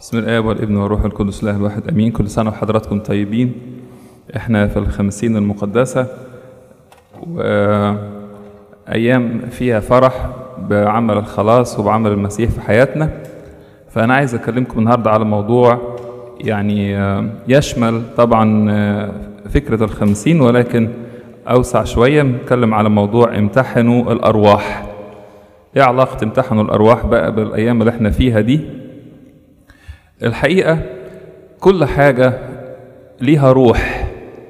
بسم الآب والابن والروح القدس الله الواحد أمين كل سنة وحضراتكم طيبين احنا في الخمسين المقدسة وأيام فيها فرح بعمل الخلاص وبعمل المسيح في حياتنا فأنا عايز أكلمكم النهاردة على موضوع يعني يشمل طبعا فكرة الخمسين ولكن أوسع شوية نتكلم على موضوع امتحنوا الأرواح ايه علاقة امتحنوا الأرواح بقى بالأيام اللي احنا فيها دي الحقيقة كل حاجة ليها روح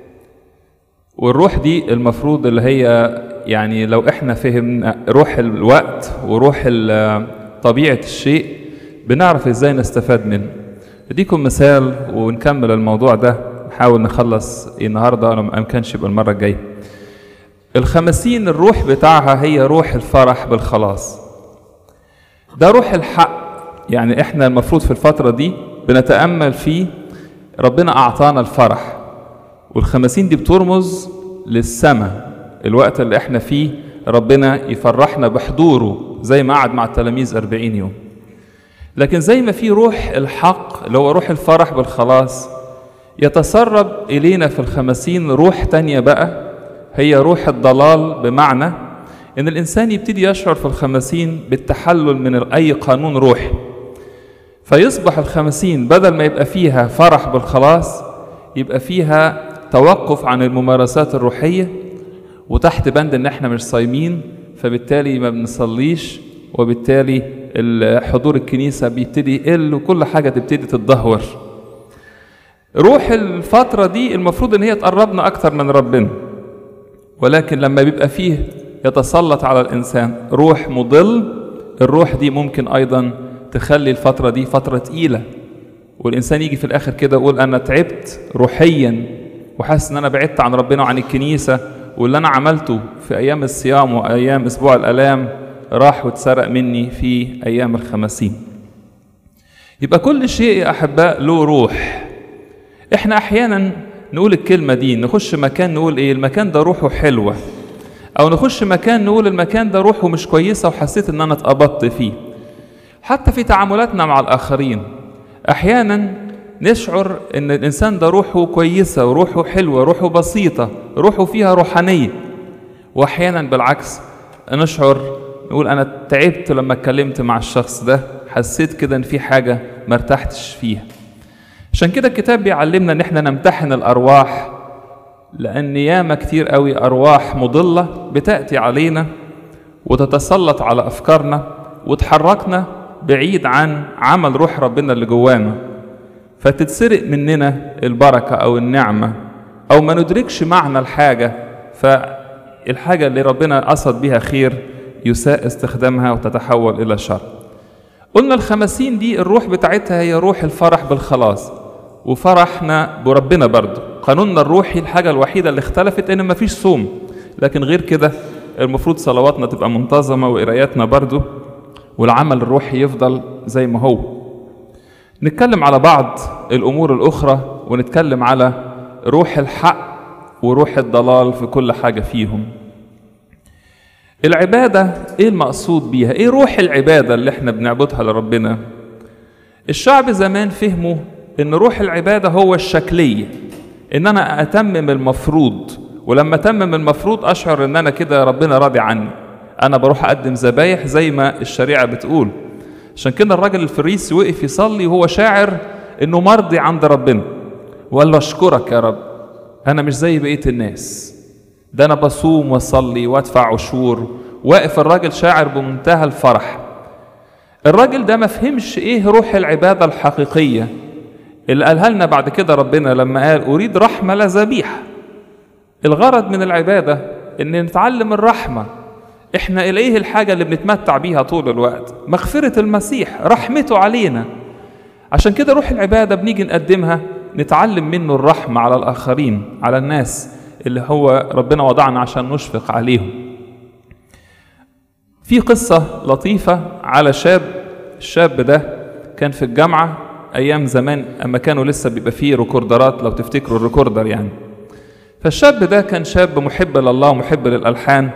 والروح دي المفروض اللي هي يعني لو احنا فهمنا روح الوقت وروح طبيعة الشيء بنعرف ازاي نستفاد منه اديكم مثال ونكمل الموضوع ده نحاول نخلص النهارده لو ما امكنش يبقى المره الجايه الخمسين الروح بتاعها هي روح الفرح بالخلاص ده روح الحق يعني احنا المفروض في الفترة دي بنتأمل فيه ربنا أعطانا الفرح والخمسين دي بترمز للسماء الوقت اللي احنا فيه ربنا يفرحنا بحضوره زي ما قعد مع التلاميذ أربعين يوم لكن زي ما في روح الحق اللي هو روح الفرح بالخلاص يتسرب إلينا في الخمسين روح تانية بقى هي روح الضلال بمعنى إن الإنسان يبتدي يشعر في الخمسين بالتحلل من أي قانون روحي فيصبح الخمسين بدل ما يبقى فيها فرح بالخلاص يبقى فيها توقف عن الممارسات الروحية وتحت بند إن إحنا مش صايمين فبالتالي ما بنصليش وبالتالي حضور الكنيسة بيبتدي يقل وكل حاجة تبتدي تتدهور روح الفترة دي المفروض إن هي تقربنا أكتر من ربنا ولكن لما بيبقى فيه يتسلط على الإنسان روح مضل الروح دي ممكن أيضا تخلي الفترة دي فترة تقيلة والإنسان يجي في الآخر كده يقول أنا تعبت روحيا وحاسس إن أنا بعدت عن ربنا وعن الكنيسة واللي أنا عملته في أيام الصيام وأيام أسبوع الآلام راح واتسرق مني في أيام الخمسين يبقى كل شيء يا أحباء له روح إحنا أحيانا نقول الكلمة دي نخش مكان نقول إيه المكان ده روحه حلوة أو نخش مكان نقول المكان ده روحه مش كويسة وحسيت إن أنا اتقبضت فيه حتى في تعاملاتنا مع الآخرين أحيانا نشعر إن الإنسان ده روحه كويسة وروحه حلوة روحه بسيطة روحه فيها روحانية وأحيانا بالعكس نشعر نقول أنا تعبت لما اتكلمت مع الشخص ده حسيت كده إن في حاجة ما ارتحتش فيها عشان كده الكتاب بيعلمنا إن إحنا نمتحن الأرواح لأن ياما كتير قوي أرواح مضلة بتأتي علينا وتتسلط على أفكارنا وتحركنا بعيد عن عمل روح ربنا اللي جوانا فتتسرق مننا البركة أو النعمة أو ما ندركش معنى الحاجة فالحاجة اللي ربنا قصد بها خير يساء استخدامها وتتحول إلى شر قلنا الخمسين دي الروح بتاعتها هي روح الفرح بالخلاص وفرحنا بربنا برضو قانوننا الروحي الحاجة الوحيدة اللي اختلفت إن مفيش صوم لكن غير كده المفروض صلواتنا تبقى منتظمة وقراياتنا برضو والعمل الروحي يفضل زي ما هو نتكلم على بعض الأمور الأخرى ونتكلم على روح الحق وروح الضلال في كل حاجة فيهم العبادة إيه المقصود بيها؟ إيه روح العبادة اللي إحنا بنعبدها لربنا؟ الشعب زمان فهموا إن روح العبادة هو الشكلية إن أنا أتمم المفروض ولما أتمم المفروض أشعر إن أنا كده ربنا راضي عني انا بروح اقدم ذبايح زي ما الشريعه بتقول عشان كده الراجل الفريسي وقف يصلي وهو شاعر انه مرضي عند ربنا وقال له اشكرك يا رب انا مش زي بقيه الناس ده انا بصوم واصلي وادفع عشور واقف الراجل شاعر بمنتهى الفرح الراجل ده ما فهمش ايه روح العباده الحقيقيه اللي قالها لنا بعد كده ربنا لما قال اريد رحمه لا ذبيحه الغرض من العباده ان نتعلم الرحمه احنا اليه الحاجه اللي بنتمتع بيها طول الوقت مغفره المسيح رحمته علينا عشان كده روح العباده بنيجي نقدمها نتعلم منه الرحمه على الاخرين على الناس اللي هو ربنا وضعنا عشان نشفق عليهم في قصه لطيفه على شاب الشاب ده كان في الجامعه ايام زمان اما كانوا لسه بيبقى فيه ريكوردرات لو تفتكروا الريكوردر يعني فالشاب ده كان شاب محب لله ومحب للالحان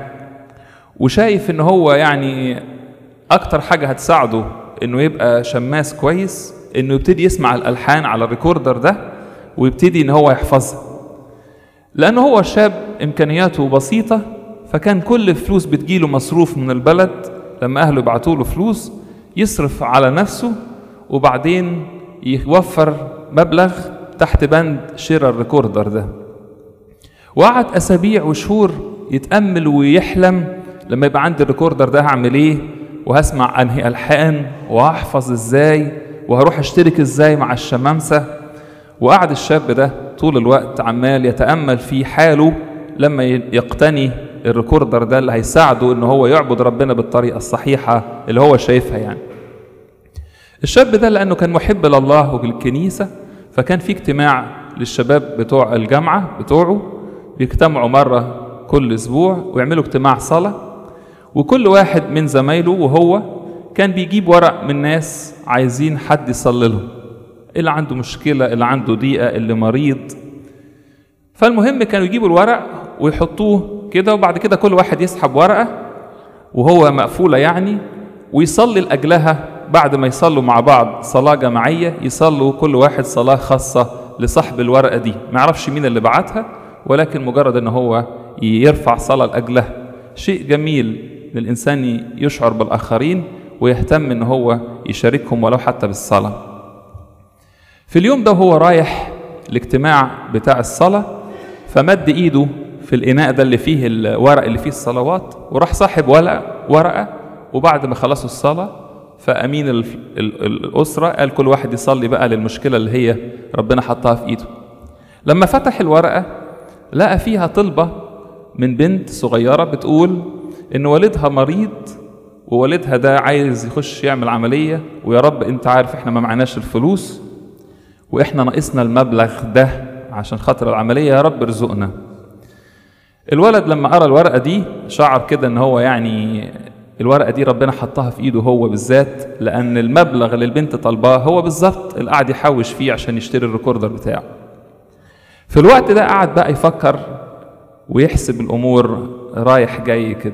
وشايف ان هو يعني اكتر حاجه هتساعده انه يبقى شماس كويس انه يبتدي يسمع الالحان على الريكوردر ده ويبتدي ان هو يحفظها لانه هو شاب امكانياته بسيطه فكان كل فلوس بتجيله مصروف من البلد لما اهله يبعتوا له فلوس يصرف على نفسه وبعدين يوفر مبلغ تحت بند شراء الريكوردر ده وقعد اسابيع وشهور يتامل ويحلم لما يبقى عندي الريكوردر ده هعمل ايه وهسمع انهي الحان وهحفظ ازاي وهروح اشترك ازاي مع الشمامسه وقعد الشاب ده طول الوقت عمال يتامل في حاله لما يقتني الريكوردر ده اللي هيساعده ان هو يعبد ربنا بالطريقه الصحيحه اللي هو شايفها يعني الشاب ده لانه كان محب لله وللكنيسه فكان في اجتماع للشباب بتوع الجامعه بتوعه بيجتمعوا مره كل اسبوع ويعملوا اجتماع صلاه وكل واحد من زمايله وهو كان بيجيب ورق من ناس عايزين حد يصلي لهم اللي عنده مشكله اللي عنده ضيقه اللي مريض فالمهم كانوا يجيبوا الورق ويحطوه كده وبعد كده كل واحد يسحب ورقه وهو مقفوله يعني ويصلي لاجلها بعد ما يصلوا مع بعض صلاه جماعيه يصلوا كل واحد صلاه خاصه لصاحب الورقه دي ما يعرفش مين اللي بعتها ولكن مجرد ان هو يرفع صلاه لاجلها شيء جميل ان الانسان يشعر بالاخرين ويهتم ان هو يشاركهم ولو حتى بالصلاه في اليوم ده وهو رايح الاجتماع بتاع الصلاه فمد ايده في الاناء ده اللي فيه الورق اللي فيه الصلوات وراح صاحب ورقه ورقه وبعد ما خلصوا الصلاه فامين ال ال الاسره قال كل واحد يصلي بقى للمشكله اللي هي ربنا حطها في ايده لما فتح الورقه لقى فيها طلبه من بنت صغيره بتقول ان والدها مريض ووالدها ده عايز يخش يعمل عمليه ويا رب انت عارف احنا ما معناش الفلوس واحنا ناقصنا المبلغ ده عشان خاطر العمليه يا رب ارزقنا الولد لما قرا الورقه دي شعر كده ان هو يعني الورقه دي ربنا حطها في ايده هو بالذات لان المبلغ اللي البنت طالباه هو بالظبط اللي قاعد يحوش فيه عشان يشتري الريكوردر بتاعه في الوقت ده قعد بقى يفكر ويحسب الامور رايح جاي كده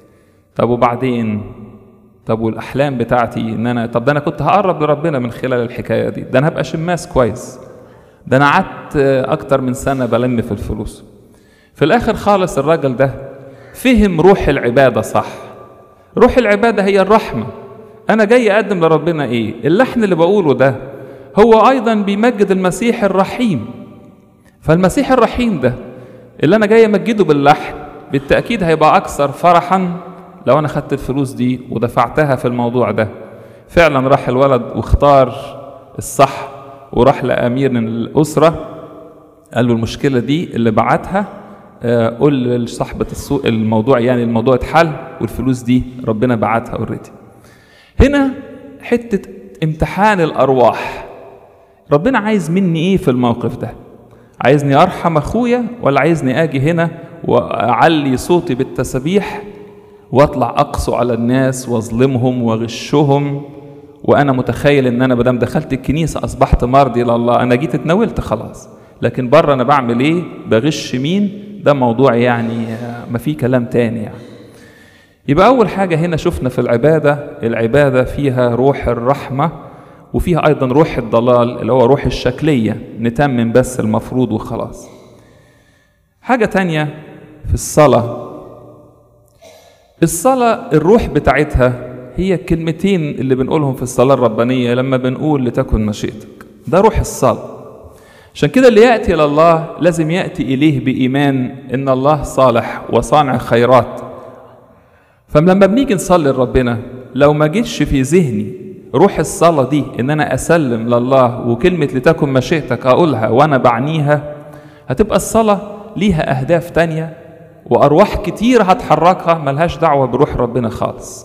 طب وبعدين طب والاحلام بتاعتي ان انا طب ده انا كنت هقرب لربنا من خلال الحكايه دي ده انا هبقى شماس كويس ده انا قعدت اكتر من سنه بلم في الفلوس في الاخر خالص الراجل ده فهم روح العباده صح روح العباده هي الرحمه انا جاي اقدم لربنا ايه اللحن اللي بقوله ده هو ايضا بيمجد المسيح الرحيم فالمسيح الرحيم ده اللي انا جاي امجده باللحن بالتاكيد هيبقى اكثر فرحا لو انا خدت الفلوس دي ودفعتها في الموضوع ده فعلا راح الولد واختار الصح وراح لامير الاسره قال له المشكله دي اللي بعتها قول لصاحبة السوق الموضوع يعني الموضوع اتحل والفلوس دي ربنا بعتها اوريدي هنا حتة امتحان الأرواح ربنا عايز مني ايه في الموقف ده عايزني أرحم أخويا ولا عايزني أجي هنا وأعلي صوتي بالتسبيح وأطلع أقسو على الناس وأظلمهم وأغشهم وأنا متخيل إن أنا مدام دخلت الكنيسة أصبحت مرضي لله أنا جيت اتناولت خلاص لكن بره أنا بعمل إيه بغش مين ده موضوع يعني ما فيه كلام تاني يعني يبقى أول حاجة هنا شفنا في العبادة العبادة فيها روح الرحمة وفيها أيضا روح الضلال اللي هو روح الشكلية نتمم بس المفروض وخلاص حاجة تانية في الصلاة الصلاة الروح بتاعتها هي الكلمتين اللي بنقولهم في الصلاة الربانية لما بنقول لتكن مشيئتك ده روح الصلاة عشان كده اللي يأتي إلى الله لازم يأتي إليه بإيمان إن الله صالح وصانع خيرات فلما بنيجي نصلي لربنا لو ما جيتش في ذهني روح الصلاة دي إن أنا أسلم لله وكلمة لتكن مشيئتك أقولها وأنا بعنيها هتبقى الصلاة ليها أهداف تانية وأرواح كتير هتحركها ملهاش دعوة بروح ربنا خالص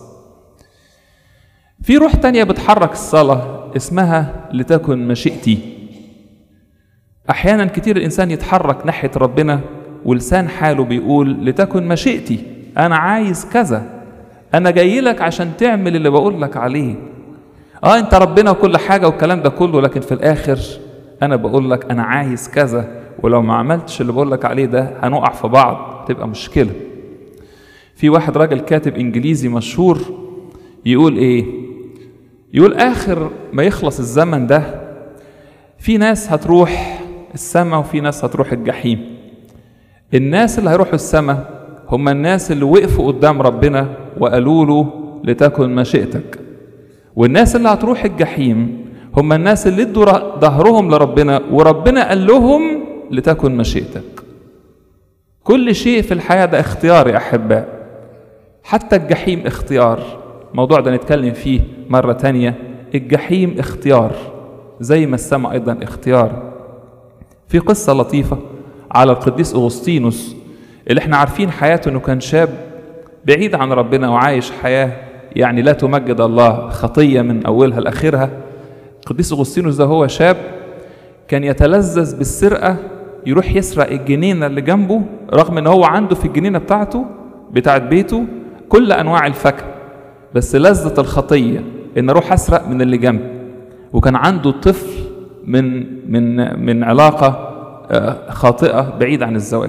في روح تانية بتحرك الصلاة اسمها لتكن مشيئتي احيانا كتير الانسان يتحرك ناحيه ربنا ولسان حاله بيقول لتكن مشيئتي انا عايز كذا انا جاي لك عشان تعمل اللي بقول لك عليه اه انت ربنا وكل حاجه والكلام ده كله لكن في الاخر انا بقول لك انا عايز كذا ولو ما عملتش اللي بقول لك عليه ده هنقع في بعض تبقى مشكله في واحد راجل كاتب انجليزي مشهور يقول ايه يقول آخر ما يخلص الزمن ده في ناس هتروح السماء وفي ناس هتروح الجحيم الناس اللي هيروحوا السماء هم الناس اللي وقفوا قدام ربنا وقالوا له لتكن مشيئتك والناس اللي هتروح الجحيم هم الناس اللي ادوا ظهرهم لربنا وربنا قال لهم لتكن مشيئتك كل شيء في الحياة ده اختيار يا أحباء حتى الجحيم اختيار الموضوع ده نتكلم فيه مرة تانية الجحيم اختيار زي ما السماء أيضا اختيار في قصة لطيفة على القديس أغسطينوس اللي احنا عارفين حياته انه كان شاب بعيد عن ربنا وعايش حياة يعني لا تمجد الله خطية من أولها لآخرها القديس أغسطينوس ده هو شاب كان يتلذذ بالسرقة يروح يسرق الجنينة اللي جنبه رغم ان هو عنده في الجنينة بتاعته بتاعت بيته كل أنواع الفاكهة بس لذة الخطية ان اروح اسرق من اللي جنبي وكان عنده طفل من من من علاقة خاطئة بعيد عن الزواج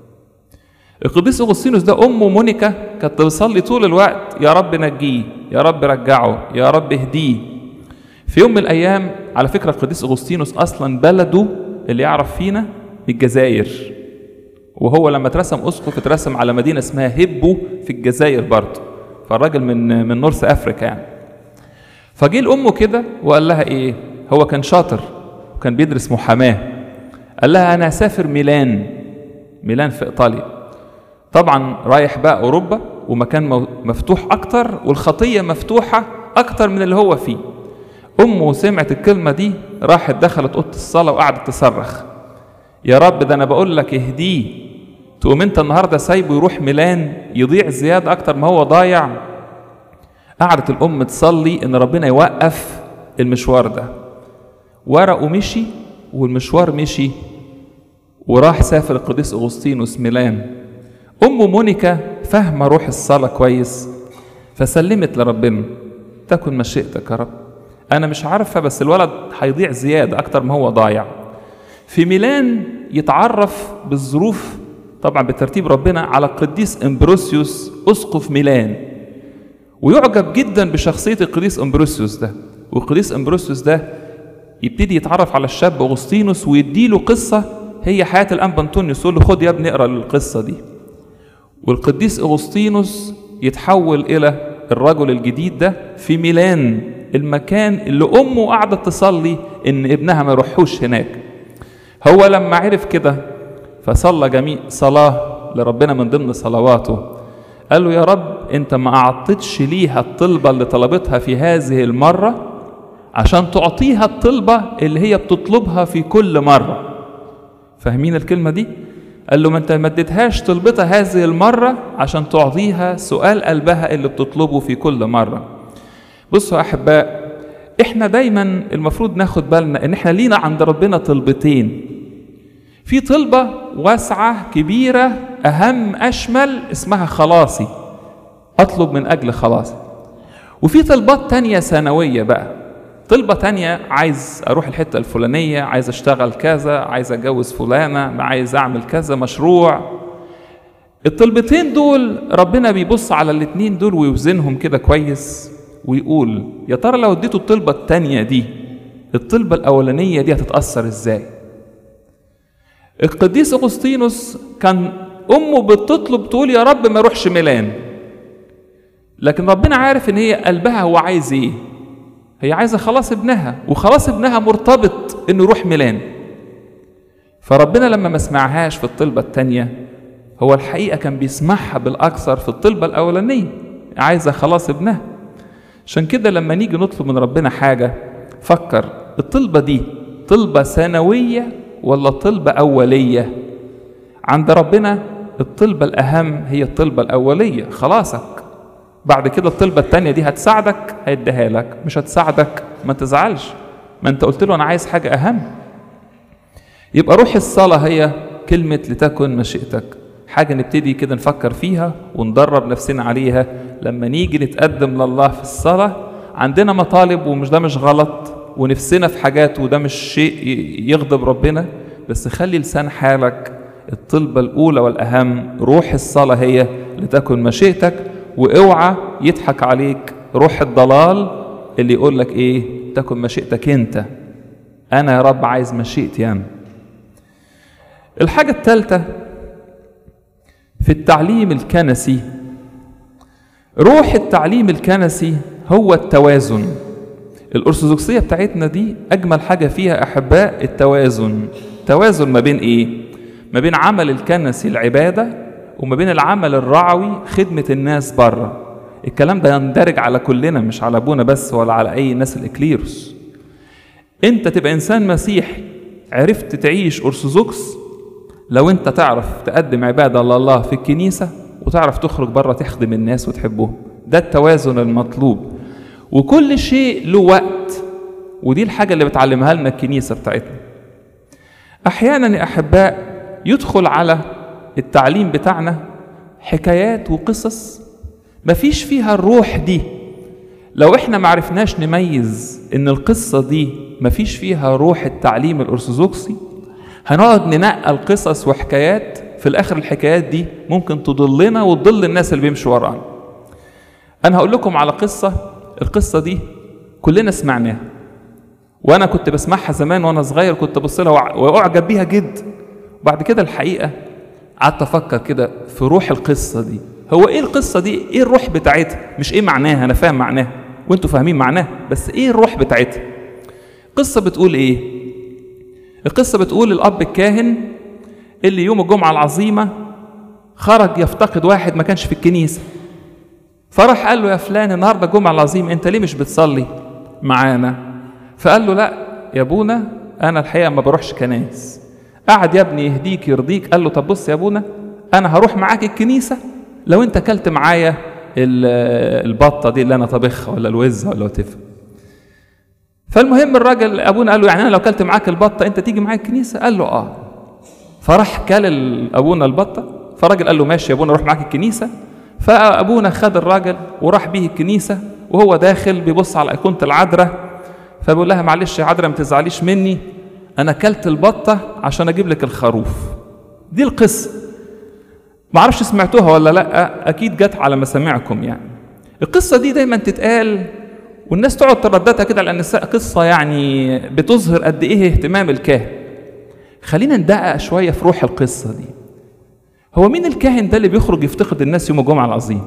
القديس اغسطينوس ده امه مونيكا كانت بتصلي طول الوقت يا رب نجيه يا رب رجعه يا رب اهديه في يوم من الايام على فكره القديس اغسطينوس اصلا بلده اللي يعرف فينا الجزائر وهو لما اترسم اسقف اترسم على مدينه اسمها هبو في الجزائر برضه فالراجل من من نورث افريكا يعني فجه لامه كده وقال لها ايه هو كان شاطر وكان بيدرس محاماه قال لها انا هسافر ميلان ميلان في ايطاليا طبعا رايح بقى اوروبا ومكان مفتوح اكتر والخطيه مفتوحه اكتر من اللي هو فيه امه سمعت الكلمه دي راحت دخلت اوضه الصلاه وقعدت تصرخ يا رب ده انا بقول لك اهديه تقوم انت النهارده سايبه يروح ميلان يضيع زياده اكتر ما هو ضايع قعدت الام تصلي ان ربنا يوقف المشوار ده ورقه مشي والمشوار مشي وراح سافر القديس اغسطينوس ميلان ام مونيكا فاهمه روح الصلاه كويس فسلمت لربنا تكن مشيئتك يا رب انا مش عارفه بس الولد هيضيع زياده اكتر ما هو ضايع في ميلان يتعرف بالظروف طبعا بترتيب ربنا على القديس امبروسيوس اسقف ميلان ويعجب جدا بشخصيه القديس امبروسيوس ده والقديس امبروسيوس ده يبتدي يتعرف على الشاب اغسطينوس ويديله قصه هي حياه الانبا انطونيوس يقول له خد يا ابني اقرا القصه دي والقديس اغسطينوس يتحول الى الرجل الجديد ده في ميلان المكان اللي امه قعدت تصلي ان ابنها ما يروحوش هناك هو لما عرف كده فصلى جميع صلاه لربنا من ضمن صلواته قال له يا رب انت ما اعطيتش ليها الطلبه اللي طلبتها في هذه المره عشان تعطيها الطلبه اللي هي بتطلبها في كل مره فاهمين الكلمه دي قال له ما انت ما اديتهاش طلبتها هذه المره عشان تعطيها سؤال قلبها اللي بتطلبه في كل مره بصوا يا احباء احنا دايما المفروض ناخد بالنا ان احنا لينا عند ربنا طلبتين في طلبة واسعة كبيرة أهم أشمل اسمها خلاصي أطلب من أجل خلاصي وفي طلبات تانية ثانوية بقى طلبة تانية عايز أروح الحتة الفلانية عايز أشتغل كذا عايز أتجوز فلانة عايز أعمل كذا مشروع الطلبتين دول ربنا بيبص على الاتنين دول ويوزنهم كده كويس ويقول يا ترى لو اديته الطلبة التانية دي الطلبة الأولانية دي هتتأثر ازاي القديس أغسطينوس كان أمه بتطلب تقول يا رب ما اروحش ميلان لكن ربنا عارف ان هي قلبها هو عايز ايه هي عايزة خلاص ابنها وخلاص ابنها مرتبط انه يروح ميلان فربنا لما ما سمعهاش في الطلبة التانية هو الحقيقة كان بيسمعها بالأكثر في الطلبة الأولانية عايزة خلاص ابنها عشان كده لما نيجي نطلب من ربنا حاجة فكر الطلبة دي طلبة ثانوية ولا طلبة أولية عند ربنا الطلبة الأهم هي الطلبة الأولية خلاصك بعد كده الطلبة التانية دي هتساعدك هيديها لك مش هتساعدك ما تزعلش ما انت قلت له انا عايز حاجة أهم يبقى روح الصلاة هي كلمة لتكن مشيئتك حاجة نبتدي كده نفكر فيها وندرب نفسنا عليها لما نيجي نتقدم لله في الصلاة عندنا مطالب ومش ده مش غلط ونفسنا في حاجات وده مش شيء يغضب ربنا بس خلي لسان حالك الطلبة الأولى والأهم روح الصلاة هي لتكن مشيئتك واوعى يضحك عليك روح الضلال اللي يقول لك ايه تكن مشيئتك انت انا يا رب عايز مشيئتي انا الحاجة الثالثة في التعليم الكنسي روح التعليم الكنسي هو التوازن الأرثوذكسية بتاعتنا دي أجمل حاجة فيها أحباء التوازن توازن ما بين إيه؟ ما بين عمل الكنسي العبادة وما بين العمل الرعوي خدمة الناس بره الكلام ده يندرج على كلنا مش على أبونا بس ولا على أي ناس الإكليروس أنت تبقى إنسان مسيحي عرفت تعيش أرثوذكس لو أنت تعرف تقدم عبادة لله في الكنيسة وتعرف تخرج بره تخدم الناس وتحبهم ده التوازن المطلوب وكل شيء له وقت ودي الحاجة اللي بتعلمها لنا الكنيسة بتاعتنا أحيانا يا أحباء يدخل على التعليم بتاعنا حكايات وقصص مفيش فيها الروح دي لو احنا معرفناش نميز ان القصة دي مفيش فيها روح التعليم الأرثوذكسي هنقعد ننقل قصص وحكايات في الآخر الحكايات دي ممكن تضلنا وتضل الناس اللي بيمشوا ورانا أنا هقول لكم على قصة القصة دي كلنا سمعناها وأنا كنت بسمعها زمان وأنا صغير كنت بص لها وأعجب بيها جدا بعد كده الحقيقة قعدت أفكر كده في روح القصة دي هو إيه القصة دي؟ إيه الروح بتاعتها؟ مش إيه معناها أنا فاهم معناها وأنتوا فاهمين معناها بس إيه الروح بتاعتها؟ قصة بتقول إيه؟ القصة بتقول الأب الكاهن اللي يوم الجمعة العظيمة خرج يفتقد واحد ما كانش في الكنيسة فراح قال له يا فلان النهارده الجمعة العظيم انت ليه مش بتصلي معانا فقال له لا يا ابونا انا الحقيقة ما بروحش كنايس قعد يا ابني يهديك يرضيك قال له طب بص يا ابونا انا هروح معاك الكنيسة لو انت كلت معايا البطة دي اللي انا طبخها ولا الوزة ولا وتفهم فالمهم الراجل ابونا قال له يعني انا لو كلت معاك البطة انت تيجي معايا الكنيسة قال له اه فراح كل ابونا البطة فالراجل قال له ماشي يا ابونا روح معاك الكنيسة فابونا خد الراجل وراح بيه الكنيسه وهو داخل بيبص على ايقونه العذراء فبيقول لها معلش يا عذراء ما تزعليش مني انا اكلت البطه عشان اجيب لك الخروف دي القصه ما اعرفش سمعتوها ولا لا اكيد جت على مسامعكم يعني القصه دي دايما تتقال والناس تقعد ترددها كده لان قصه يعني بتظهر قد ايه اهتمام الكاهن خلينا ندقق شويه في روح القصه دي هو مين الكاهن ده اللي بيخرج يفتقد الناس يوم الجمعة العظيم؟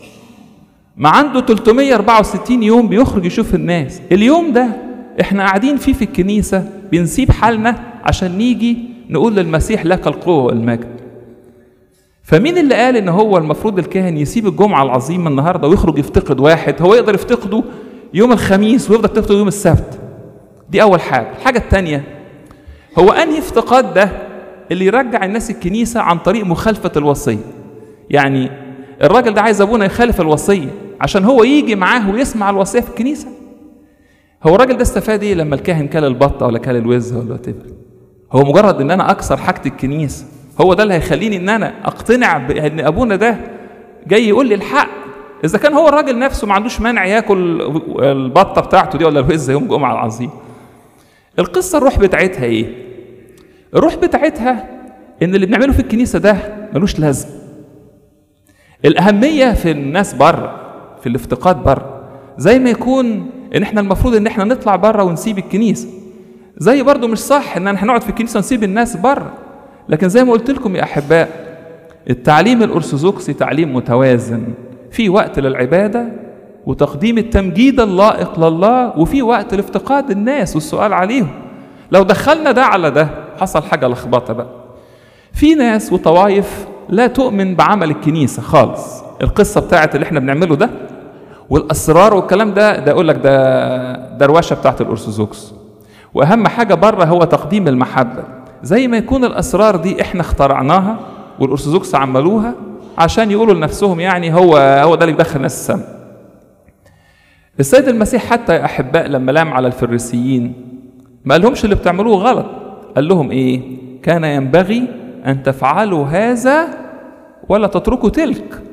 ما عنده 364 يوم بيخرج يشوف الناس، اليوم ده احنا قاعدين فيه في الكنيسة بنسيب حالنا عشان نيجي نقول للمسيح لك القوة والمجد. فمين اللي قال ان هو المفروض الكاهن يسيب الجمعة العظيمة النهارده ويخرج يفتقد واحد هو يقدر يفتقده يوم الخميس ويفضل يفتقده يوم السبت. دي أول حاجة، الحاجة الثانية هو أنهي افتقاد ده اللي يرجع الناس الكنيسة عن طريق مخالفة الوصية يعني الراجل ده عايز أبونا يخالف الوصية عشان هو يجي معاه ويسمع الوصية في الكنيسة هو الراجل ده استفاد ايه لما الكاهن كل البطة ولا كل الوز ولا تبر هو مجرد ان انا اكسر حاجة الكنيسة هو ده اللي هيخليني ان انا اقتنع بان ابونا ده جاي يقول لي الحق اذا كان هو الراجل نفسه ما عندوش مانع ياكل البطة بتاعته دي ولا الوز يوم الجمعة العظيم القصة الروح بتاعتها ايه الروح بتاعتها ان اللي بنعمله في الكنيسه ده ملوش لازمه الاهميه في الناس بره في الافتقاد بره زي ما يكون ان احنا المفروض ان احنا نطلع بره ونسيب الكنيسه زي برضو مش صح ان احنا نقعد في الكنيسه ونسيب الناس بره لكن زي ما قلت لكم يا احباء التعليم الارثوذكسي تعليم متوازن في وقت للعباده وتقديم التمجيد اللائق لله وفي وقت لافتقاد الناس والسؤال عليهم لو دخلنا ده على ده حصل حاجه لخبطه بقى في ناس وطوائف لا تؤمن بعمل الكنيسه خالص القصه بتاعت اللي احنا بنعمله ده والاسرار والكلام ده ده يقول لك ده دروشه بتاعت الارثوذكس واهم حاجه بره هو تقديم المحبه زي ما يكون الاسرار دي احنا اخترعناها والارثوذكس عملوها عشان يقولوا لنفسهم يعني هو هو ده اللي بيدخل الناس السماء السيد المسيح حتى يا احباء لما لام على الفريسيين ما قالهمش اللي بتعملوه غلط قال لهم ايه كان ينبغي ان تفعلوا هذا ولا تتركوا تلك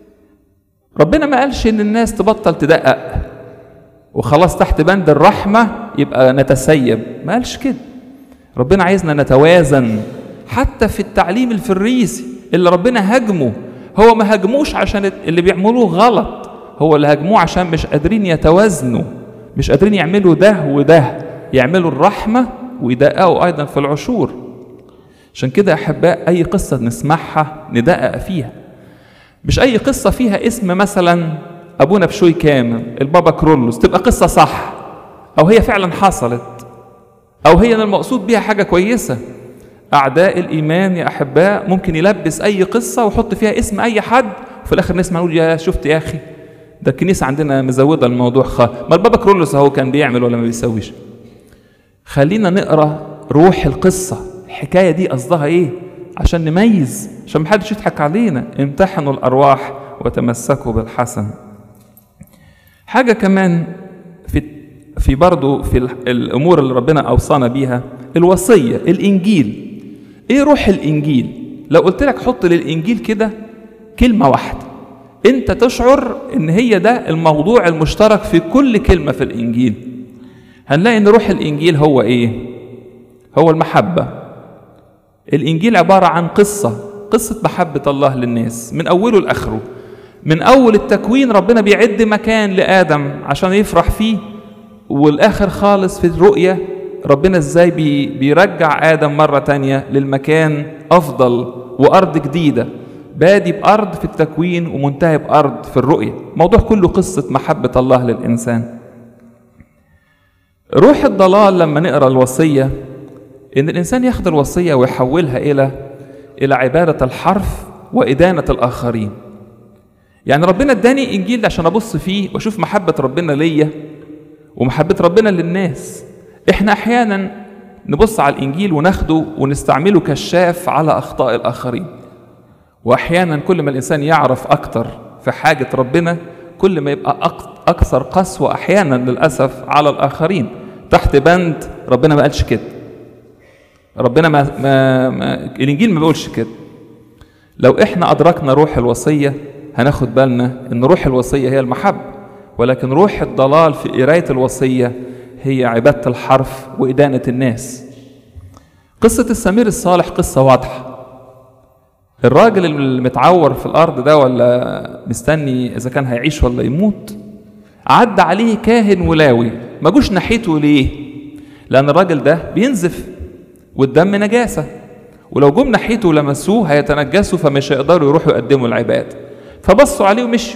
ربنا ما قالش ان الناس تبطل تدقق وخلاص تحت بند الرحمه يبقى نتسيب ما قالش كده ربنا عايزنا نتوازن حتى في التعليم الفريسي اللي ربنا هاجمه هو ما هاجموش عشان اللي بيعملوه غلط هو اللي هاجموه عشان مش قادرين يتوازنوا مش قادرين يعملوا ده وده يعملوا الرحمة ويدققوا أيضا في العشور عشان كده أحباء أي قصة نسمعها ندقق فيها مش أي قصة فيها اسم مثلا أبونا بشوي كامل البابا كرولوس تبقى قصة صح أو هي فعلا حصلت أو هي المقصود بيها حاجة كويسة أعداء الإيمان يا أحباء ممكن يلبس أي قصة ويحط فيها اسم أي حد وفي الآخر نسمع نقول يا شفت يا أخي ده الكنيسة عندنا مزودة الموضوع خ ما البابا كرولوس أهو كان بيعمل ولا ما بيسويش خلينا نقرأ روح القصة الحكاية دي قصدها إيه عشان نميز عشان محدش يضحك علينا امتحنوا الأرواح وتمسكوا بالحسن حاجة كمان في في برضه في الأمور اللي ربنا أوصانا بيها الوصية الإنجيل إيه روح الإنجيل؟ لو قلت لك حط للإنجيل كده كلمة واحدة أنت تشعر إن هي ده الموضوع المشترك في كل كلمة في الإنجيل هنلاقي إن روح الإنجيل هو إيه؟ هو المحبة الإنجيل عبارة عن قصة قصة محبة الله للناس من أوله لآخره من أول التكوين ربنا بيعد مكان لآدم عشان يفرح فيه والآخر خالص في الرؤية ربنا إزاي بي بيرجع آدم مرة تانية للمكان أفضل وأرض جديدة بادي بأرض في التكوين ومنتهي بأرض في الرؤية موضوع كله قصة محبة الله للإنسان روح الضلال لما نقرأ الوصية إن الإنسان ياخد الوصية ويحولها إلى إلى عبادة الحرف وإدانة الآخرين يعني ربنا اداني إنجيل عشان أبص فيه وأشوف محبة ربنا ليا ومحبة ربنا للناس إحنا أحيانا نبص على الإنجيل وناخده ونستعمله كشاف على أخطاء الآخرين وأحيانا كل ما الإنسان يعرف أكتر في حاجة ربنا كل ما يبقى أكثر قسوة أحيانا للأسف على الآخرين تحت بند ربنا ما قالش كده ربنا ما, ما, ما الإنجيل ما بيقولش كده لو إحنا أدركنا روح الوصية هناخد بالنا إن روح الوصية هي المحبة ولكن روح الضلال في قراية الوصية هي عبادة الحرف وإدانة الناس قصة السمير الصالح قصة واضحة الراجل المتعور في الأرض ده ولا مستني إذا كان هيعيش ولا يموت عدى عليه كاهن ولاوي ما جوش ناحيته ليه لأن الراجل ده بينزف والدم نجاسة ولو جم ناحيته ولمسوه هيتنجسوا فمش هيقدروا يروحوا يقدموا العباد فبصوا عليه ومشوا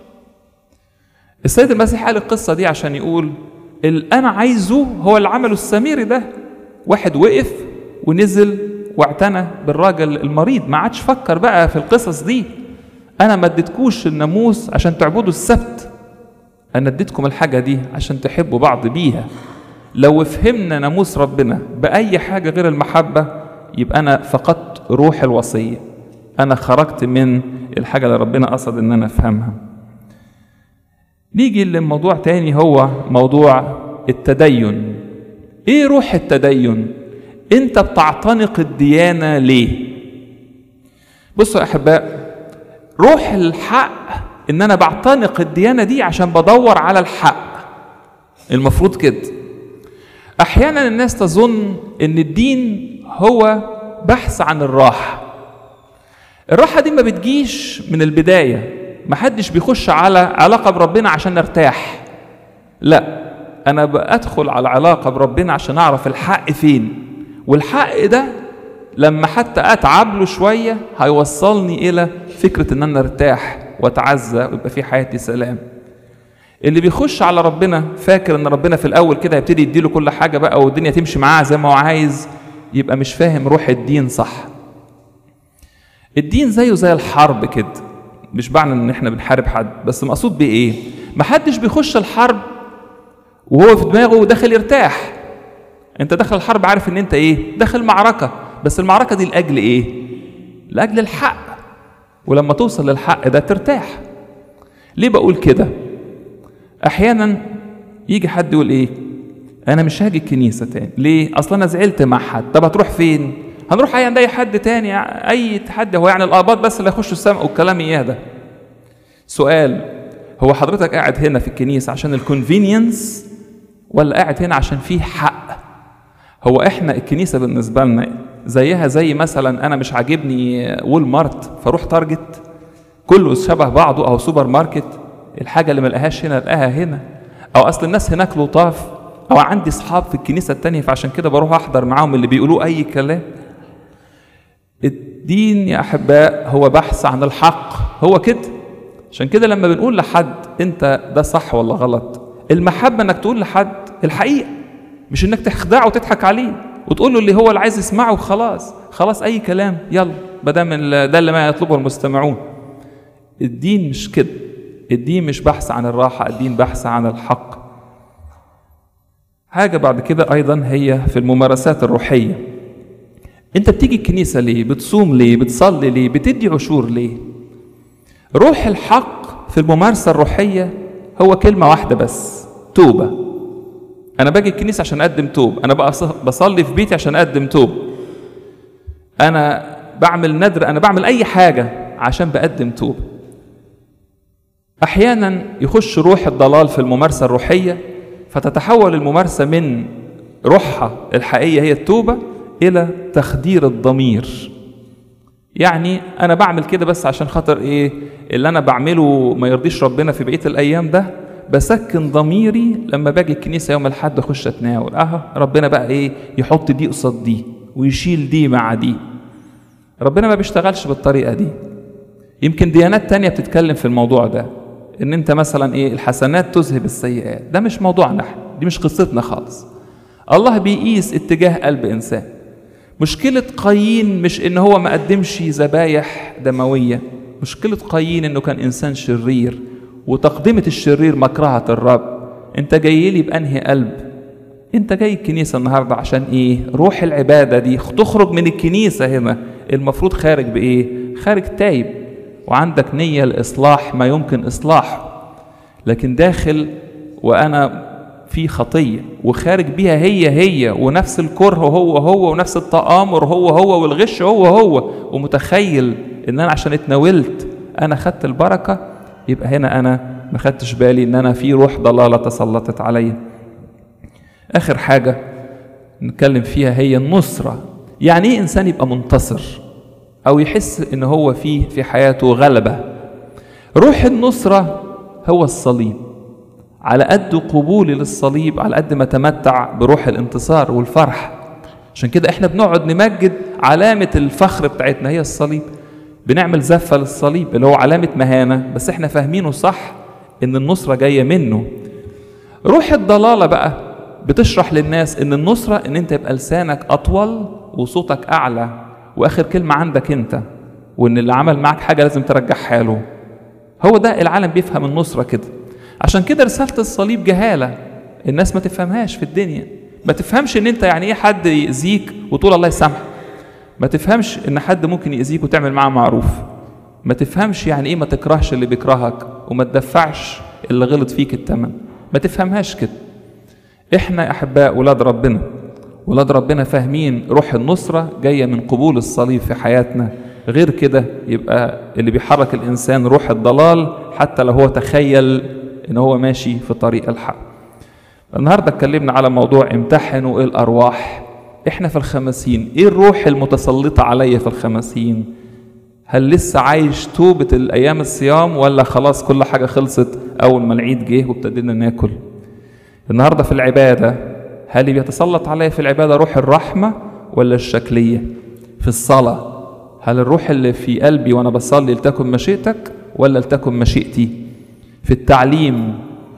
السيد المسيح قال القصة دي عشان يقول اللي أنا عايزه هو اللي عمله السميري ده واحد وقف ونزل واعتنى بالراجل المريض ما عادش فكر بقى في القصص دي أنا ما اديتكوش الناموس عشان تعبدوا السبت أنا اديتكم الحاجة دي عشان تحبوا بعض بيها لو فهمنا ناموس ربنا بأي حاجة غير المحبة يبقى أنا فقدت روح الوصية أنا خرجت من الحاجة اللي ربنا قصد إن أنا أفهمها نيجي لموضوع تاني هو موضوع التدين ايه روح التدين انت بتعتنق الديانة ليه بصوا يا احباء روح الحق ان انا بعتنق الديانة دي عشان بدور على الحق المفروض كده احيانا الناس تظن ان الدين هو بحث عن الراحة الراحة دي ما بتجيش من البداية محدش بيخش على علاقة بربنا عشان نرتاح لا أنا بأدخل على علاقة بربنا عشان أعرف الحق فين والحق ده لما حتى أتعب له شوية هيوصلني إلى فكرة إن أنا أرتاح وأتعزى ويبقى في حياتي سلام اللي بيخش على ربنا فاكر ان ربنا في الاول كده هيبتدي يديله كل حاجه بقى والدنيا تمشي معاه زي ما هو عايز يبقى مش فاهم روح الدين صح الدين زيه زي الحرب كده مش معنى ان احنا بنحارب حد بس المقصود بيه ايه محدش بيخش الحرب وهو في دماغه داخل يرتاح انت داخل الحرب عارف ان انت ايه داخل معركة بس المعركة دي لأجل ايه لأجل الحق ولما توصل للحق ده ترتاح ليه بقول كده احيانا يجي حد يقول ايه انا مش هاجي الكنيسة تاني ليه اصلا انا زعلت مع حد طب هتروح فين هنروح عند اي حد تاني اي حد هو يعني الاباط بس اللي هيخشوا السماء والكلام اياه ده سؤال هو حضرتك قاعد هنا في الكنيسه عشان الكونفينينس ولا قاعد هنا عشان فيه حق هو احنا الكنيسه بالنسبه لنا زيها زي مثلا انا مش عاجبني وول مارت فاروح تارجت كله شبه بعضه او سوبر ماركت الحاجه اللي ما لقاهاش هنا لقاها هنا او اصل الناس هناك لطاف او عندي اصحاب في الكنيسه التانية فعشان كده بروح احضر معاهم اللي بيقولوا اي كلام الدين يا احباء هو بحث عن الحق هو كده عشان كده لما بنقول لحد انت ده صح ولا غلط المحبه انك تقول لحد الحقيقه مش انك تخدعه وتضحك عليه وتقول له اللي هو اللي عايز يسمعه وخلاص خلاص اي كلام يلا بدل من ده اللي ما يطلبه المستمعون الدين مش كده الدين مش بحث عن الراحه الدين بحث عن الحق حاجه بعد كده ايضا هي في الممارسات الروحيه انت بتيجي الكنيسه ليه بتصوم ليه بتصلي ليه بتدي عشور ليه روح الحق في الممارسه الروحيه هو كلمه واحده بس توبه انا باجي الكنيسه عشان اقدم توب انا بقى بصلي في بيتي عشان اقدم توب انا بعمل ندر انا بعمل اي حاجه عشان بقدم توب احيانا يخش روح الضلال في الممارسه الروحيه فتتحول الممارسه من روحها الحقيقيه هي التوبه الى تخدير الضمير يعني انا بعمل كده بس عشان خاطر ايه اللي انا بعمله ما يرضيش ربنا في بقيه الايام ده بسكن ضميري لما باجي الكنيسه يوم الاحد اخش اتناول اه ربنا بقى ايه يحط دي قصاد دي ويشيل دي مع دي ربنا ما بيشتغلش بالطريقه دي يمكن ديانات تانية بتتكلم في الموضوع ده ان انت مثلا ايه الحسنات تذهب السيئات ده مش موضوعنا احنا دي مش قصتنا خالص الله بيقيس اتجاه قلب انسان مشكلة قايين مش ان هو ما قدمش ذبايح دموية مشكلة قايين انه كان انسان شرير وتقدمة الشرير مكرهة الرب انت جاي لي بانهي قلب انت جاي الكنيسة النهاردة عشان ايه روح العبادة دي تخرج من الكنيسة هنا المفروض خارج بايه خارج تايب وعندك نية لإصلاح ما يمكن إصلاحه لكن داخل وأنا في خطية وخارج بيها هي هي ونفس الكره هو هو ونفس التآمر هو هو والغش هو هو ومتخيل إن أنا عشان اتناولت أنا خدت البركة يبقى هنا أنا ما خدتش بالي إن أنا في روح ضلالة تسلطت عليا آخر حاجة نتكلم فيها هي النصرة يعني إيه إنسان يبقى منتصر أو يحس إن هو فيه في حياته غلبة روح النصرة هو الصليب على قد قبولي للصليب على قد ما تمتع بروح الانتصار والفرح عشان كده احنا بنقعد نمجد علامة الفخر بتاعتنا هي الصليب بنعمل زفة للصليب اللي هو علامة مهانة بس احنا فاهمينه صح ان النصرة جاية منه روح الضلالة بقى بتشرح للناس ان النصرة ان انت يبقى لسانك اطول وصوتك اعلى واخر كلمة عندك انت وان اللي عمل معك حاجة لازم ترجعها له هو ده العالم بيفهم النصرة كده عشان كده رسالة الصليب جهالة الناس ما تفهمهاش في الدنيا ما تفهمش ان انت يعني ايه حد يأذيك وتقول الله يسامحك ما تفهمش ان حد ممكن يأذيك وتعمل معاه معروف ما تفهمش يعني ايه ما تكرهش اللي بيكرهك وما تدفعش اللي غلط فيك التمن ما تفهمهاش كده احنا احباء ولاد ربنا ولاد ربنا فاهمين روح النصرة جاية من قبول الصليب في حياتنا غير كده يبقى اللي بيحرك الإنسان روح الضلال حتى لو هو تخيل إن هو ماشي في طريق الحق النهاردة اتكلمنا على موضوع امتحنوا إيه الأرواح إحنا في الخمسين إيه الروح المتسلطة عليا في الخمسين هل لسه عايش توبة الأيام الصيام ولا خلاص كل حاجة خلصت أول ما العيد جه وابتدينا ناكل النهاردة في العبادة هل بيتسلط عليا في العبادة روح الرحمة ولا الشكلية في الصلاة هل الروح اللي في قلبي وأنا بصلي لتكن مشيئتك ولا لتكن مشيئتي في التعليم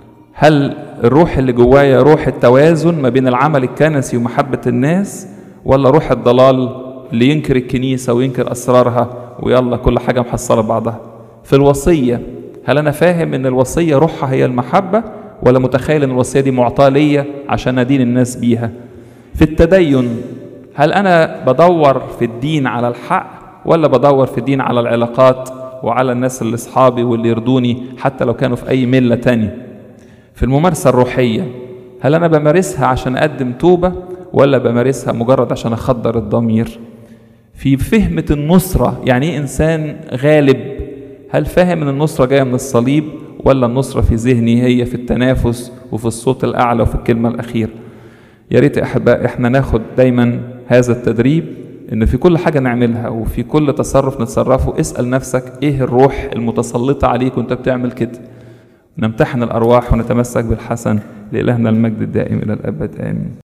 هل الروح اللي جوايا روح التوازن ما بين العمل الكنسي ومحبة الناس ولا روح الضلال اللي ينكر الكنيسة وينكر أسرارها ويلا كل حاجة محصلة بعضها في الوصية هل أنا فاهم إن الوصية روحها هي المحبة ولا متخيل إن الوصية دي معطاة ليا عشان أدين الناس بيها في التدين هل أنا بدور في الدين على الحق ولا بدور في الدين على العلاقات وعلى الناس اللي أصحابي واللي يرضوني حتى لو كانوا في أي ملة تانية في الممارسة الروحية هل أنا بمارسها عشان أقدم توبة ولا بمارسها مجرد عشان أخدر الضمير في فهمة النصرة يعني إيه إنسان غالب هل فاهم إن النصرة جاية من الصليب ولا النصرة في ذهني هي في التنافس وفي الصوت الأعلى وفي الكلمة الأخيرة يا ريت أحباء إحنا ناخد دايما هذا التدريب إن في كل حاجة نعملها وفي كل تصرف نتصرفه اسأل نفسك إيه الروح المتسلطة عليك وأنت بتعمل كده نمتحن الأرواح ونتمسك بالحسن لإلهنا المجد الدائم إلى الأبد آمين